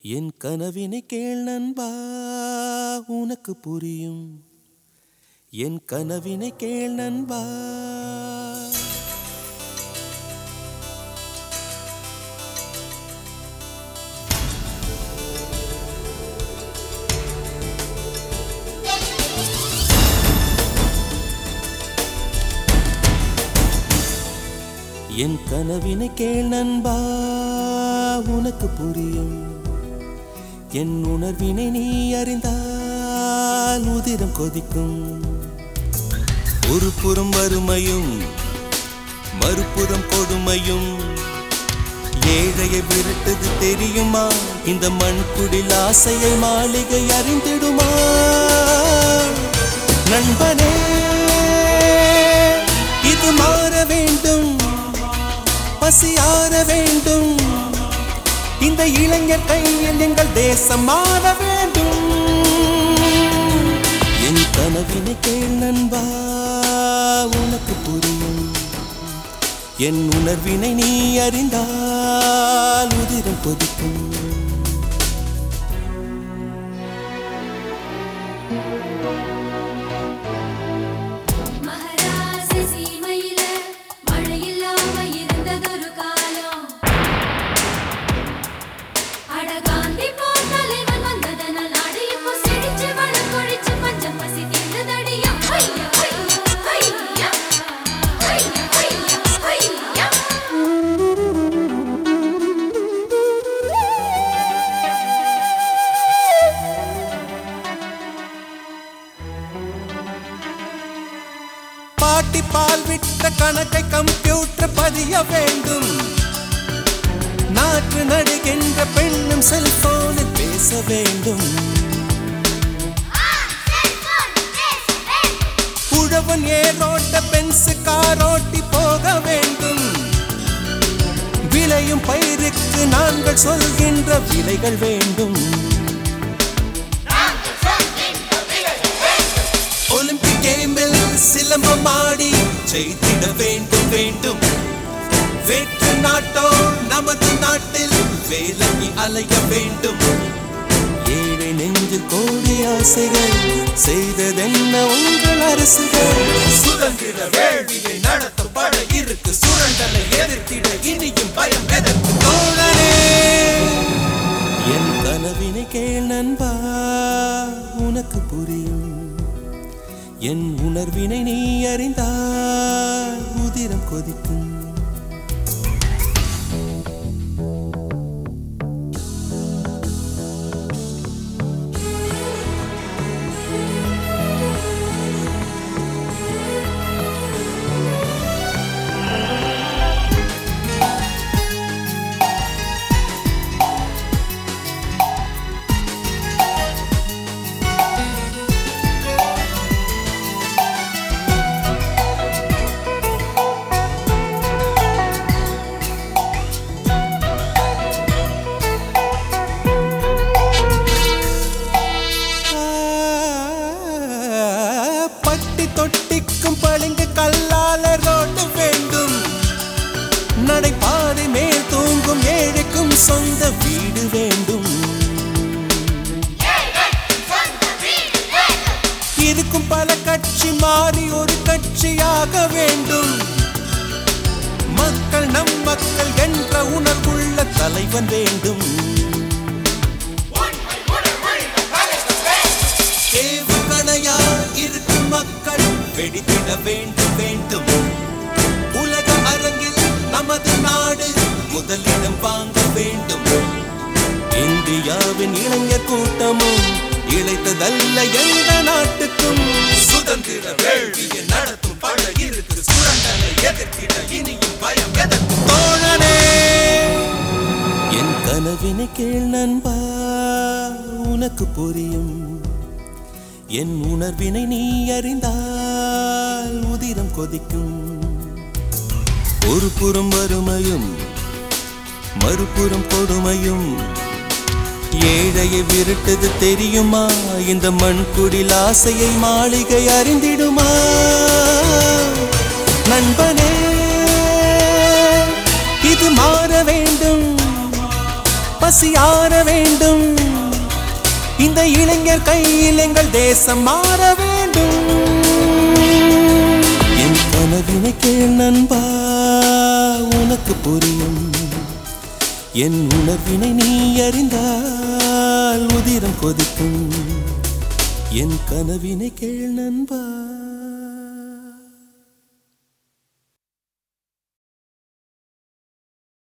என் கனவினை கேள் நண்பா உனக்கு புரியும் என் கனவினை கேள் நண்பா என் கனவினை கேள் நண்பா உனக்கு புரியும் என் உணர்வினை நீ அறிந்தால் உதிரம் கொதிக்கும் ஒரு புறம் வறுமையும் மறுபுறம் கொடுமையும் ஏழையை விரட்டது தெரியுமா இந்த மண்குடில் ஆசையை மாளிகை அறிந்திடுமா நண்பனே இது மாற வேண்டும் பசியார வேண்டும் இந்த இளைஞர் கையில் எங்கள் தேசம் மாற வேண்டும் என் கனவினை கேள் நண்பா உனக்கு புரியும் என் உணர்வினை நீ அறிந்தால் உதிரம் கொதிக்கும் மகராசி சீமையில மழையில்லாம இருந்ததொரு காலம் அடகாந்தி போர் தலைவன் வந்ததனால் நாடு இப்போ செழிச்சு வளம் கொழிச்சு பஞ்சம் பசி தீர்ந்ததடியா ஐயா ஐயா ஐயா ஐயா ஐயா ஐயா பாட்டி பால் விட்ட கணக்கை கம்ப்யூட்டர் பதிய வேண்டும் நாற்று நடுகின்ற பெண்ணும் செல்போனில் பேச வேண்டும் உழவன் ஏரோட்ட பென்சு காரோட்டி போக வேண்டும் விளையும் பயிருக்கு நாங்கள் சொல்கின்ற விலைகள் வேண்டும் ஒலிம்பிக் கேமில் சிலம்பம் ஆடி ஜெயித்திட வேண்டும் வேண்டும் வெற்று நாட்டோ நமது நாட்டில் வேலைக்கு அலைய வேண்டும் ஏழை நெஞ்சில் கோடி ஆசைகள் செய்ததென்ன உங்கள் அரசுகள் சுதந்திர வேள்வியை நடத்தும் பட இருக்கு சுரண்டலை எதிர்த்திட இனியும் பயம் எதற்கு தோழனே என் கனவினை கேள் நண்பா உனக்கு புரியும் என் உணர்வினை நீ அறிந்தால் உதிரம் கொதிக்கும் பட்டி தொட்டிக்கும் பளிங்கு கல்லால ரோடு வேண்டும் நடைபாதை மேல் தூங்கும் ஏழைக்கும் சொந்த வீடு வேண்டும் இருக்கும் பல கட்சி மாறி ஒரு கட்சியாக வேண்டும் மக்கள் நம் மக்கள் என்ற உணர்வுள்ள தலைவன் வேண்டும் ஏவுகணையா இருக்கும் மக்கள் வெடித்திட வேண்டும் வேண்டும் உலக அரங்கில் நமது நாடு முதலிடம் வாங்க வேண்டும் இந்தியாவின் இளைஞர் கூட்டமும் இழைத்ததல்ல எந்த நாட்டுக்கும் சுதந்திர வேள்வியை நடத்தும் பட இருக்கு சுரண்டனை எதிர்த்திட இனியும் பயம் எதற்கு தோழனே என் கனவினை கேள் நண்பா உனக்கு புரியும் என் உணர்வினை நீ அறிந்தால் உதிரம் கொதிக்கும் ஒரு புறம் வறுமையும் மறுபுறம் கொடுமையும் ஏழையை விரட்டது தெரியுமா இந்த மண்குடில் ஆசையை மாளிகை அறிந்திடுமா நண்பனே இது மாற வேண்டும் பசியார வேண்டும் இந்த இளைஞர் கையில் எங்கள் தேசம் மாற வேண்டும் என் கனவினை கேள் நண்பா உனக்கு புரியும் என் உணர்வினை நீ அறிந்தால் உதிரம் கொதிக்கும் என் கனவினை கேள் நண்பா